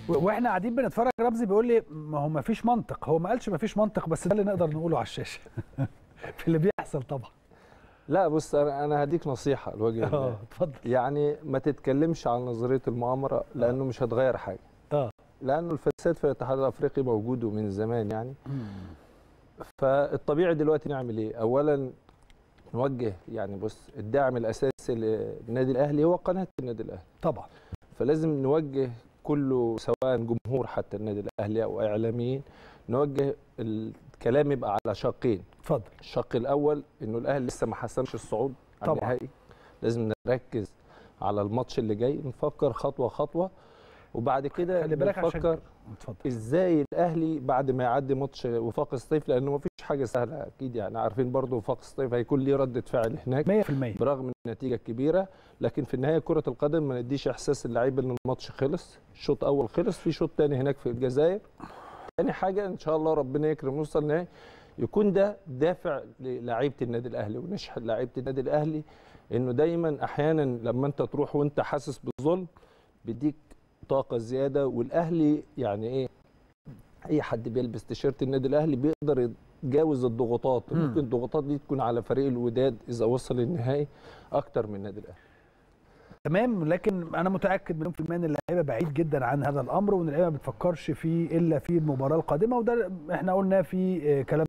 و- واحنا قاعدين بنتفرج رمزي بيقول لي ما هو ما فيش منطق هو ما قالش ما فيش منطق بس ده اللي نقدر نقوله على الشاشه في اللي بيحصل طبعا لا بص انا أنا هديك نصيحه لوجه اه الله اتفضل يعني ما تتكلمش عن نظريه المؤامره لانه مش هتغير حاجه اه لانه الفساد في الاتحاد الافريقي موجود ومن زمان يعني فالطبيعي دلوقتي نعمل ايه اولا نوجه يعني بص الداعم الاساسي للنادي الاهلي هو قناه النادي الاهلي طبعا فلازم نوجه كله سواء جمهور حتى النادي الاهلي او اعلاميين نوجه الكلام يبقى على شقين اتفضل الشق الاول انه الاهلي لسه ما حسمش الصعود على طبعاً. النهائي لازم نركز على الماتش اللي جاي نفكر خطوه خطوه وبعد كده خلي بالك عشان نفكر اتفضل ازاي الاهلي بعد ما يعدي ماتش وفاق الصيف لانه ما فيش حاجه سهله اكيد يعني عارفين برضو وفاق الصيف هيكون ليه رده فعل هناك 100% برغم النتيجه الكبيره لكن في النهايه كره القدم ما نديش احساس اللعيبه ان الماتش خلص الشوط اول خلص في شوط تاني هناك في الجزائر تاني حاجه ان شاء الله ربنا يكرم نوصل النهائي يكون ده دافع للاعيبه النادي الاهلي ونشحن لعيبه النادي الاهلي انه دايما احيانا لما انت تروح وانت حاسس بالظلم بيديك طاقه زياده والاهلي يعني ايه اي حد بيلبس تيشيرت النادي الاهلي بيقدر يتجاوز الضغوطات مم. ممكن الضغوطات دي تكون على فريق الوداد اذا وصل النهائي اكتر من النادي الاهلي تمام لكن انا متاكد مليون في المية ان اللعيبه بعيد جدا عن هذا الامر وان اللعيبه ما بتفكرش فيه الا في المباراه القادمه وده احنا قلنا في آه، كلام